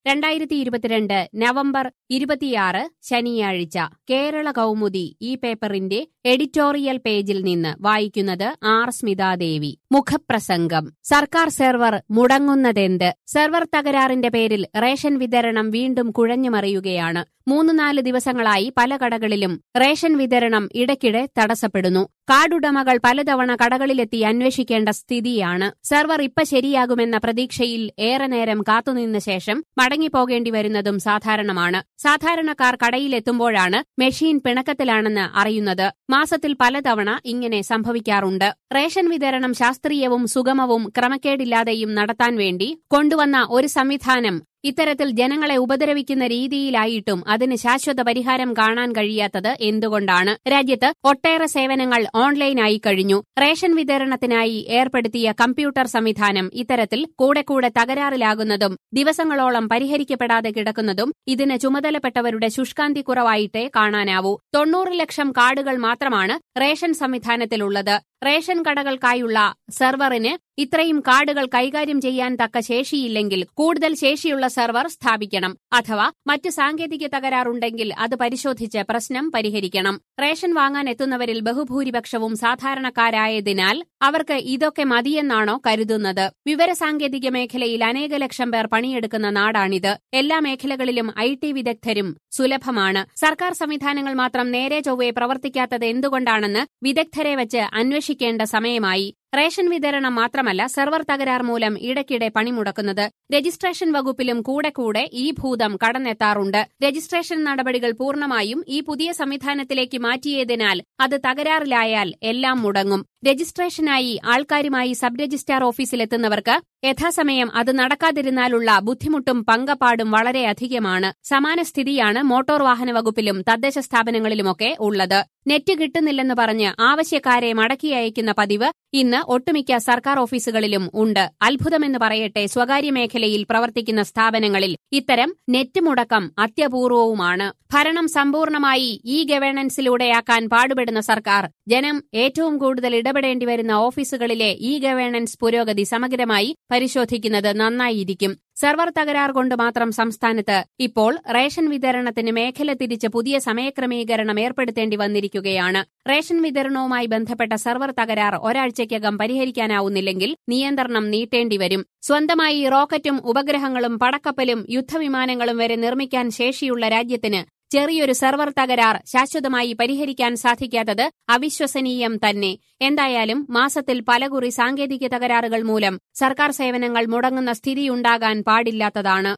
രണ്ടായിരത്തി ഇരുപത്തിരണ്ട് നവംബർ ഇരുപത്തിയാറ് ശനിയാഴ്ച കേരള കൗമുദി ഈ പേപ്പറിന്റെ എഡിറ്റോറിയൽ പേജിൽ നിന്ന് വായിക്കുന്നത് ആർ സ്മിതാദേവി മുഖപ്രസംഗം സർക്കാർ സെർവർ മുടങ്ങുന്നതെന്ത് സെർവർ തകരാറിന്റെ പേരിൽ റേഷൻ വിതരണം വീണ്ടും കുഴഞ്ഞുമറിയുകയാണ് മൂന്ന് നാല് ദിവസങ്ങളായി പല കടകളിലും റേഷൻ വിതരണം ഇടയ്ക്കിടെ തടസ്സപ്പെടുന്നു കാർഡുടമകൾ പലതവണ കടകളിലെത്തി അന്വേഷിക്കേണ്ട സ്ഥിതിയാണ് സെർവർ ഇപ്പ ശരിയാകുമെന്ന പ്രതീക്ഷയിൽ ഏറെ നേരം കാത്തുനിന്ന ശേഷം മടങ്ങിപ്പോകേണ്ടി വരുന്നതും സാധാരണമാണ് സാധാരണക്കാർ കടയിലെത്തുമ്പോഴാണ് മെഷീൻ പിണക്കത്തിലാണെന്ന് അറിയുന്നത് മാസത്തിൽ പലതവണ ഇങ്ങനെ സംഭവിക്കാറുണ്ട് റേഷൻ വിതരണം ശാസ്ത്രീയവും സുഗമവും ക്രമക്കേടില്ലാതെയും നടത്താൻ വേണ്ടി കൊണ്ടുവന്ന ഒരു സംവിധാനം ഇത്തരത്തിൽ ജനങ്ങളെ ഉപദ്രവിക്കുന്ന രീതിയിലായിട്ടും അതിന് ശാശ്വത പരിഹാരം കാണാൻ കഴിയാത്തത് എന്തുകൊണ്ടാണ് രാജ്യത്ത് ഒട്ടേറെ സേവനങ്ങൾ ഓൺലൈനായി കഴിഞ്ഞു റേഷൻ വിതരണത്തിനായി ഏർപ്പെടുത്തിയ കമ്പ്യൂട്ടർ സംവിധാനം ഇത്തരത്തിൽ കൂടെ കൂടെ തകരാറിലാകുന്നതും ദിവസങ്ങളോളം പരിഹരിക്കപ്പെടാതെ കിടക്കുന്നതും ഇതിന് ചുമതലപ്പെട്ടവരുടെ ശുഷ്കാന്തി കുറവായിട്ടേ കാണാനാവൂ തൊണ്ണൂറ് ലക്ഷം കാർഡുകൾ മാത്രമാണ് റേഷൻ സംവിധാനത്തിലുള്ളത് റേഷൻ കടകൾക്കായുള്ള സെർവറിന് ഇത്രയും കാർഡുകൾ കൈകാര്യം ചെയ്യാൻ തക്ക ശേഷിയില്ലെങ്കിൽ കൂടുതൽ ശേഷിയുള്ള സെർവർ സ്ഥാപിക്കണം അഥവാ മറ്റ് സാങ്കേതിക തകരാറുണ്ടെങ്കിൽ അത് പരിശോധിച്ച് പ്രശ്നം പരിഹരിക്കണം റേഷൻ വാങ്ങാൻ എത്തുന്നവരിൽ ബഹുഭൂരിപക്ഷവും സാധാരണക്കാരായതിനാൽ അവർക്ക് ഇതൊക്കെ മതിയെന്നാണോ കരുതുന്നത് വിവരസാങ്കേതിക മേഖലയിൽ അനേക ലക്ഷം പേർ പണിയെടുക്കുന്ന നാടാണിത് എല്ലാ മേഖലകളിലും ഐ ടി വിദഗ്ധരും സുലഭമാണ് സർക്കാർ സംവിധാനങ്ങൾ മാത്രം നേരെ ചൊവ്വെ പ്രവർത്തിക്കാത്തത് എന്തുകൊണ്ടാണെന്ന് വിദഗ്ധരെ വെച്ച് അന്വേഷിക്കേണ്ട സമയമായി റേഷൻ വിതരണം മാത്രമല്ല സെർവർ തകരാർ മൂലം ഇടയ്ക്കിടെ പണിമുടക്കുന്നത് രജിസ്ട്രേഷൻ വകുപ്പിലും കൂടെ കൂടെ ഈ ഭൂതം കടന്നെത്താറുണ്ട് രജിസ്ട്രേഷൻ നടപടികൾ പൂർണ്ണമായും ഈ പുതിയ സംവിധാനത്തിലേക്ക് മാറ്റിയതിനാൽ അത് തകരാറിലായാൽ എല്ലാം മുടങ്ങും രജിസ്ട്രേഷനായി ആൾക്കാരുമായി സബ് രജിസ്ട്രാർ ഓഫീസിലെത്തുന്നവർക്ക് യഥാസമയം അത് നടക്കാതിരുന്നാലുള്ള ബുദ്ധിമുട്ടും പങ്കപ്പാടും വളരെയധികമാണ് സമാന സ്ഥിതിയാണ് മോട്ടോർ വാഹന വകുപ്പിലും തദ്ദേശ സ്ഥാപനങ്ങളിലുമൊക്കെ ഉള്ളത് നെറ്റ് കിട്ടുന്നില്ലെന്ന് പറഞ്ഞ് ആവശ്യക്കാരെ മടക്കി അയക്കുന്ന പതിവ് ഇന്ന് ഒട്ടുമിക്ക സർക്കാർ ഓഫീസുകളിലും ഉണ്ട് അത്ഭുതമെന്ന് പറയട്ടെ സ്വകാര്യ മേഖലയിൽ പ്രവർത്തിക്കുന്ന സ്ഥാപനങ്ങളിൽ ഇത്തരം നെറ്റ് മുടക്കം അത്യപൂർവവുമാണ് ഭരണം സമ്പൂർണമായി ഇ ഗവേണൻസിലൂടെയാക്കാൻ പാടുപെടുന്ന സർക്കാർ ജനം ഏറ്റവും കൂടുതൽ ഇടപെടേണ്ടി വരുന്ന ഓഫീസുകളിലെ ഇ ഗവേണൻസ് പുരോഗതി സമഗ്രമായി പരിശോധിക്കുന്നത് നന്നായിരിക്കും സെർവർ തകരാർ കൊണ്ട് മാത്രം സംസ്ഥാനത്ത് ഇപ്പോൾ റേഷൻ വിതരണത്തിന് മേഖല തിരിച്ച് പുതിയ സമയക്രമീകരണം ഏർപ്പെടുത്തേണ്ടി വന്നിരിക്കുകയാണ് റേഷൻ വിതരണവുമായി ബന്ധപ്പെട്ട സെർവർ തകരാർ ഒരാഴ്ചയ്ക്കകം പരിഹരിക്കാനാവുന്നില്ലെങ്കിൽ നിയന്ത്രണം നീട്ടേണ്ടിവരും സ്വന്തമായി റോക്കറ്റും ഉപഗ്രഹങ്ങളും പടക്കപ്പലും യുദ്ധവിമാനങ്ങളും വരെ നിർമ്മിക്കാൻ ശേഷിയുള്ള രാജ്യത്തിന് ചെറിയൊരു സെർവർ തകരാർ ശാശ്വതമായി പരിഹരിക്കാൻ സാധിക്കാത്തത് അവിശ്വസനീയം തന്നെ എന്തായാലും മാസത്തിൽ പലകുറി സാങ്കേതിക തകരാറുകൾ മൂലം സർക്കാർ സേവനങ്ങൾ മുടങ്ങുന്ന സ്ഥിതിയുണ്ടാകാൻ പാടില്ലാത്തതാണ്